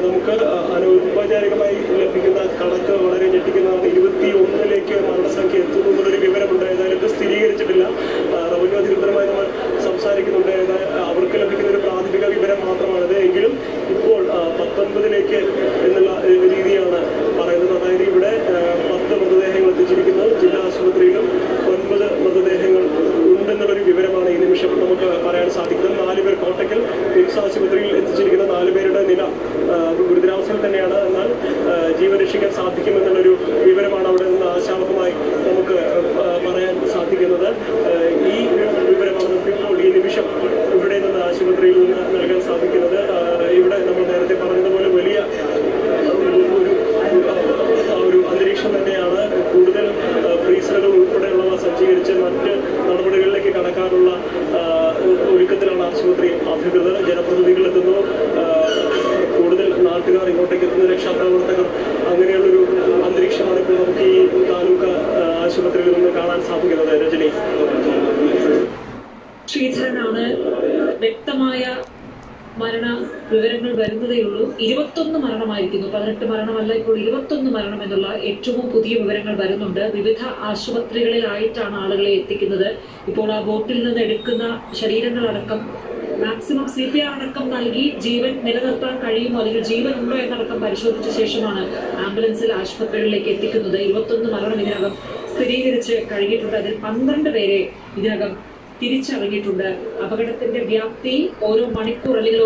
നമുക്ക് അനൗപചാരികമായി ലഭിക്കുന്ന കണക്ക് വളരെ ഞെട്ടിക്കുന്നതാണ് ഇരുപത്തി ഒന്നിലേക്ക് മരണസംഖ്യ എത്തുന്നു എന്നുള്ളൊരു വിവരമുണ്ട് ഏതായാലും ഇത് സ്ഥിരീകരിച്ചിട്ടില്ല ആ, റവന്യൂ അധികൃതരുമായി നമ്മൾ സംസാരിക്കുന്നുണ്ട് ഏതാ- അവർക്ക് ലഭിക്കുന്ന ഒരു പ്രാഥമിക വിവരം മാത്രമാണിത് എങ്കിലും ഇപ്പോൾ ആ, പത്തൊൻപതിലേക്ക് എന്നുള്ള ഏ, രീതിയാണ് പറയുന്നത് അതായത് ഇവിടെ ആ, പത്ത് മൃതദേഹങ്ങൾ എത്തിച്ചിരിക്കുന്നു ജില്ലാ ആശുപത്രിയിലും ഒൻപത് മൃതദേഹങ്ങൾ ഉണ്ടെന്നുള്ളൊരു വിവരമാണ് ഈ നിമിഷം നമുക്ക് പറയാൻ സാധിക്കുന്നത് നാല് പേർ കോട്ടയ്ക്കൽ മിംസ് ആശുപത്രിയിൽ എത്തിച്ചിരിക്കുന്ന നാല് പേരുടെ നില ആ, ഗുരുതരാവസ്ഥയിൽ തന്നെയാണ് എന്നാൽ ആ, ജീവൻ രക്ഷിക്കാൻ സാധിക്കുമെന്നുള്ളൊരു വിവരമാണ് അവിടെ നിന്ന് ആശാവഹമായി നമുക്ക് ആ, പറയാൻ സാധിക്കുന്നത് ആ, ഈ വിവരമാണ് നമുക്ക് ഇപ്പോൾ ഈ നിമിഷം ഇവിടെ നിന്ന് ആശുപത്രിയിൽ നിന്ന് നൽകാൻ സാധിക്കുന്നത് ആ, ഇവിടെ നമ്മൾ നേരത്തെ പറഞ്ഞതുപോലെ വലിയ ഒരു ആ ഒരു അന്തരീക്ഷം തന്നെയാണ് കൂടുതൽ ആ, ഫ്രീസറുകൾ ഉൾപ്പെടെയുള്ളവ സജ്ജീകരിച്ച് മറ്റ് നടപടികളിലേക്ക് കടക്കാനുള്ള ആ, ഒരുക്കത്തിലാണ് ആശുപത്രി അധികൃതർ ജനപ്രതിനിധികൾ എത്തുന്നു ആ, കൂടുതൽ നാട്ടുകാർ ഇങ്ങോട്ടേക്ക് എത്തുന്ന രക്ഷാപ്രവർത്തകർ അങ്ങനെയുള്ളൊരു അന്തരീക്ഷമാണ് ഇപ്പോൾ നമുക്ക് ഈ താലൂക്ക് ആ, ആശുപത്രിയിൽ നിന്ന് കാണാൻ സാധിക്കുന്നത് രജനി ശ്രീധരനാണ് വ്യക്തമായ മരണ വിവരങ്ങൾ വരുന്നതേയുള്ളൂ ഇരുപത്തൊന്ന് മരണമായിരിക്കുന്നു പതിനെട്ട് മരണമല്ല ഇപ്പോൾ ഇരുപത്തൊന്ന് മരണം എന്നുള്ള ഏറ്റവും പുതിയ വിവരങ്ങൾ വരുന്നുണ്ട് വിവിധ ആശുപത്രികളിലായിട്ടാണ് ആളുകളെ എത്തിക്കുന്നത് ഇപ്പോൾ ആ ബോട്ടിൽ നിന്ന് എടുക്കുന്ന ശരീരങ്ങളടക്കം മാക്സിമം സി പി ആർ അടക്കം നൽകി ജീവൻ നിലനിർത്താൻ കഴിയുമോ അല്ലെങ്കിൽ ജീവൻ ഉണ്ടോ എന്നടക്കം പരിശോധിച്ച ശേഷമാണ് ആംബുലൻസിൽ ആശുപത്രികളിലേക്ക് എത്തിക്കുന്നത് ഇരുപത്തൊന്ന് മരണം ഇതിനകം സ്ഥിരീകരിച്ച് കഴിഞ്ഞിട്ടുണ്ട് അതിൽ പന്ത്രണ്ട് പേരെ ഇതിനകം തിരിച്ചറിഞ്ഞിട്ടുണ്ട് അപകടത്തിന്റെ വ്യാപ്തി ഓരോ മണിക്കൂർ അല്ലെങ്കിൽ